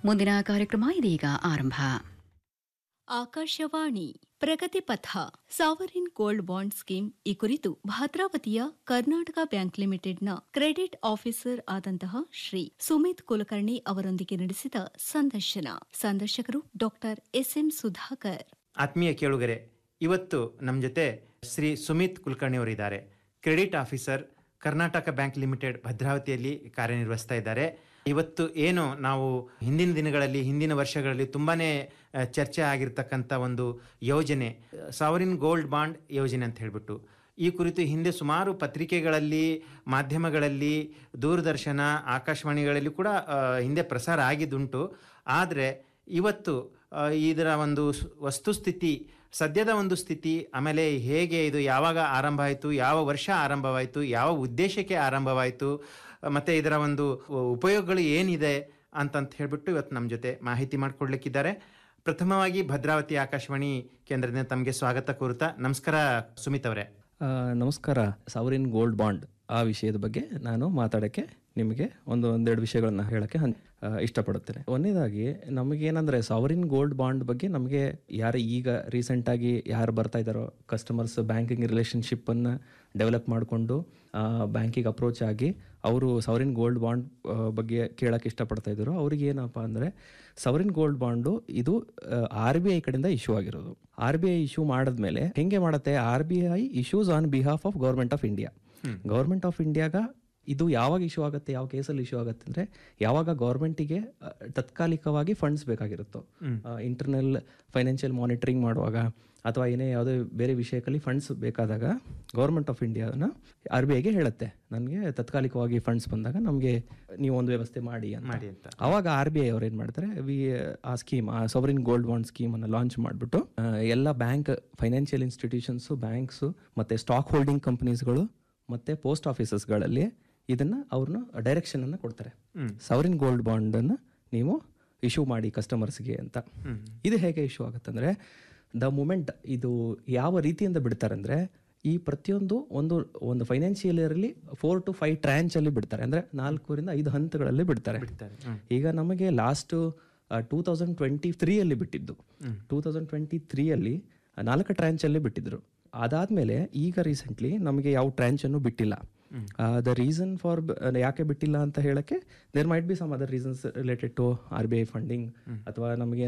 ಮುಂದಿನ ಕಾರ್ಯಕ್ರಮ ಇದೀಗ ಆರಂಭ ಆಕಾಶವಾಣಿ ಪ್ರಗತಿ ಪಥ ಸಾವರಿನ್ ಗೋಲ್ಡ್ ಬಾಂಡ್ ಸ್ಕೀಮ್ ಈ ಕುರಿತು ಭದ್ರಾವತಿಯ ಕರ್ನಾಟಕ ಬ್ಯಾಂಕ್ ಲಿಮಿಟೆಡ್ನ ಕ್ರೆಡಿಟ್ ಆಫೀಸರ್ ಆದಂತಹ ಶ್ರೀ ಸುಮಿತ್ ಕುಲಕರ್ಣಿ ಅವರೊಂದಿಗೆ ನಡೆಸಿದ ಸಂದರ್ಶನ ಸಂದರ್ಶಕರು ಡಾಕ್ಟರ್ ಎಸ್ಎಂ ಸುಧಾಕರ್ ಆತ್ಮೀಯ ಕೇಳುಗರೆ ಇವತ್ತು ನಮ್ಮ ಜೊತೆ ಶ್ರೀ ಸುಮಿತ್ ಕುಲಕರ್ಣಿ ಅವರಿದ್ದಾರೆ credit officer Karnataka bank limited ಭದ್ರಾವತಿಯಲ್ಲಿ ಕಾರ್ಯನಿರ್ವಹಿಸ್ತಾ ಇದ್ದಾರೆ ಇವತ್ತು ಏನು ನಾವು ಹಿಂದಿನ ದಿನಗಳಲ್ಲಿ ಹಿಂದಿನ ವರ್ಷಗಳಲ್ಲಿ ತುಂಬಾನೇ ಆ, ಚರ್ಚೆ ಆಗಿರ್ತಕ್ಕಂಥ ಒಂದು ಯೋಜನೆ ಸಾವರಿನ್ ಗೋಲ್ಡ್ ಬಾಂಡ್ ಯೋಜನೆ ಅಂತ ಹೇಳ್ಬಿಟ್ಟು ಈ ಕುರಿತು ಹಿಂದೆ ಸುಮಾರು ಪತ್ರಿಕೆಗಳಲ್ಲಿ ಮಾಧ್ಯಮಗಳಲ್ಲಿ ದೂರದರ್ಶನ ಆಕಾಶವಾಣಿಗಳಲ್ಲಿ ಕೂಡ ಆ, ಹಿಂದೆ ಪ್ರಸಾರ ಆಗಿದ್ದುಂಟು ಆದರೆ ಇವತ್ತು ಆ, ಇದರ ಒಂದು ಸ್- ವಸ್ತುಸ್ಥಿತಿ ಸದ್ಯದ ಒಂದು ಸ್ಥಿತಿ ಆಮೇಲೆ ಹೇಗೆ ಇದು ಯಾವಾಗ ಆರಂಭ ಆಯಿತು ಯಾವ ವರ್ಷ ಆರಂಭವಾಯಿತು ಯಾವ ಉದ್ದೇಶಕ್ಕೆ ಆರಂಭವಾಯಿತು ಮತ್ತು ಇದರ ಒಂದು ಉಪಯೋಗಗಳು ಏನಿದೆ ಅಂತಂತ ಹೇಳ್ಬಿಟ್ಟು ಇವತ್ತು ನಮ್ಮ ಜೊತೆ ಮಾಹಿತಿ ಮಾಡಿಕೊಡ್ಲಿಕ್ಕಿದ್ದಾರೆ ಪ್ರಥಮವಾಗಿ ಭದ್ರಾವತಿ ಆಕಾಶವಾಣಿ ಕೇಂದ್ರದಿಂದ ತಮಗೆ ಸ್ವಾಗತ ಕೋರುತ್ತಾ ನಮಸ್ಕಾರ ಸುಮಿತ್ ಅವರೇ ಆ, ನಮಸ್ಕಾರ ಸಾವರಿನ್ ಗೋಲ್ಡ್ ಬಾಂಡ್ ಆ ವಿಷಯದ ಬಗ್ಗೆ ನಾನು ಮಾತಾಡೋಕ್ಕೆ ನಿಮಗೆ ಒಂದು ಒಂದೆರಡು ವಿಷಯಗಳನ್ನ ಹೇಳೋಕ್ಕೆ ಹನ್ ಆ, ಇಷ್ಟಪಡುತ್ತೇನೆ ಒಂದನೇದಾಗಿ ನಮಗೇನಂದರೆ ಸಾವರಿನ್ ಗೋಲ್ಡ್ ಬಾಂಡ್ ಬಗ್ಗೆ ನಮಗೆ ಯಾರು ಈಗ ರೀಸೆಂಟಾಗಿ ಯಾರು ಬರ್ತಾ ಇದ್ದಾರೋ ಕಸ್ಟಮರ್ಸ್ ಬ್ಯಾಂಕಿಂಗ್ ರಿಲೇಷನ್ಶಿಪ್ಪನ್ನು ಡೆವಲಪ್ ಮಾಡಿಕೊಂಡು ಬ್ಯಾಂಕಿಗೆ ಅಪ್ರೋಚ್ ಆಗಿ ಅವರು ಸವರಿನ್ ಗೋಲ್ಡ್ ಬಾಂಡ್ ಬಗ್ಗೆ ಕೇಳೋಕ್ಕೆ ಇಷ್ಟಪಡ್ತಾ ಇದ್ರು ಅವ್ರಿಗೆ ಏನಪ್ಪ ಅಂದರೆ ಸವರಿನ್ ಗೋಲ್ಡ್ ಬಾಂಡು ಇದು ಆರ್ ಬಿ ಐ ಕಡೆಯಿಂದ ಇಶ್ಯೂ ಆಗಿರೋದು ಆರ್ ಬಿ ಐ ಇಶ್ಯೂ ಮಾಡಿದ್ಮೇಲೆ ಹೆಂಗೆ ಮಾಡುತ್ತೆ R B I issues on behalf of government of India government of ಇಂಡಿಯಾಗ ಇದು ಯಾವಾಗ ಇಶ್ಯೂ ಆಗುತ್ತೆ ಯಾವ ಕೇಸಲ್ಲಿ ಇಶ್ಯೂ ಆಗುತ್ತೆ ಅಂದರೆ ಯಾವಾಗ ಗೌರ್ಮೆಂಟಿಗೆ ತತ್ಕಾಲಿಕವಾಗಿ ಫಂಡ್ಸ್ ಬೇಕಾಗಿರುತ್ತೋ ಇಂಟರ್ನಲ್ ಫೈನಾನ್ಷಿಯಲ್ ಮಾನಿಟರಿಂಗ್ ಮಾಡುವಾಗ ಅಥವಾ ಏನೇ ಯಾವುದೇ ಬೇರೆ ವಿಷಯದಲ್ಲಿ ಫಂಡ್ಸ್ ಬೇಕಾದಾಗ ಗೌರ್ಮೆಂಟ್ ಆಫ್ ಇಂಡಿಯಾನ ಆರ್ ಬಿ ಐಗೆ ಹೇಳುತ್ತೆ ನನಗೆ ತತ್ಕಾಲಿಕವಾಗಿ ಫಂಡ್ಸ್ ಬಂದಾಗ ನಮಗೆ ನೀವು ಒಂದು ವ್ಯವಸ್ಥೆ ಮಾಡಿ ಅಂತ ಮಾಡಿ ಅಂತ ಅವಾಗ ಆರ್ ಬಿ ಐ ಅವ್ರು ಏನು ಮಾಡ್ತಾರೆ ವಿ ಆ ಸ್ಕೀಮ್ ಆ ಸೊವರಿನ್ ಗೋಲ್ಡ್ ಬಾಂಡ್ ಸ್ಕೀಮನ್ನು ಲಾಂಚ್ ಮಾಡಿಬಿಟ್ಟು ಎಲ್ಲ ಬ್ಯಾಂಕ್ ಫೈನಾನ್ಷಿಯಲ್ ಇನ್ಸ್ಟಿಟ್ಯೂಷನ್ಸು ಬ್ಯಾಂಕ್ಸು ಮತ್ತು ಸ್ಟಾಕ್ ಹೋಲ್ಡಿಂಗ್ ಕಂಪನೀಸ್ಗಳು ಮತ್ತು ಪೋಸ್ಟ್ ಆಫೀಸಸ್ಗಳಲ್ಲಿ ಇದನ್ನು ಅವ್ರನ್ನ ಡೈರೆಕ್ಷನನ್ನು ಕೊಡ್ತಾರೆ ಸವರಿನ್ ಗೋಲ್ಡ್ ಬಾಂಡನ್ನು ನೀವು ಇಶ್ಯೂ ಮಾಡಿ ಕಸ್ಟಮರ್ಸ್ಗೆ ಅಂತ ಇದು ಹೇಗೆ ಇಶ್ಯೂ ಆಗುತ್ತಂದರೆ ದ ಮೂಮೆಂಟ್ ಇದು ಯಾವ ರೀತಿಯಿಂದ ಬಿಡ್ತಾರೆ ಅಂದರೆ ಈ ಪ್ರತಿಯೊಂದು ಒಂದು ಒಂದು ಫೈನಾನ್ಷಿಯಲ್ ಇಯರಲ್ಲಿ ಫೋರ್ ಟು ಫೈವ್ ಟ್ರ್ಯಾಂಚಲ್ಲಿ ಬಿಡ್ತಾರೆ ಅಂದರೆ ನಾಲ್ಕರಿಂದ ಐದು ಹಂತಗಳಲ್ಲಿ ಬಿಡ್ತಾರೆ ಈಗ ನಮಗೆ ಲಾಸ್ಟ್ ಟೂ ತೌಸಂಡ್ ಟ್ವೆಂಟಿ ತ್ರೀಯಲ್ಲಿ ಬಿಟ್ಟಿದ್ದು ಟೂ ತೌಸಂಡ್ ಟ್ವೆಂಟಿ ತ್ರೀಯಲ್ಲಿ ನಾಲ್ಕು ಟ್ರ್ಯಾಂಚಲ್ಲಿ ಬಿಟ್ಟಿದ್ರು ಅದಾದಮೇಲೆ ಈಗ ರೀಸೆಂಟ್ಲಿ ನಮಗೆ ಯಾವ ಟ್ರ್ಯಾಂಚನ್ನು ಬಿಟ್ಟಿಲ್ಲ ದ ರೀಸನ್ ಫಾರ್ ಯಾಕೆ ಬಿಟ್ಟಿಲ್ಲ ಅಂತ ಹೇಳಕ್ಕೆ there might be some other reasons related to R B I funding ಅಥವಾ ನಮಗೆ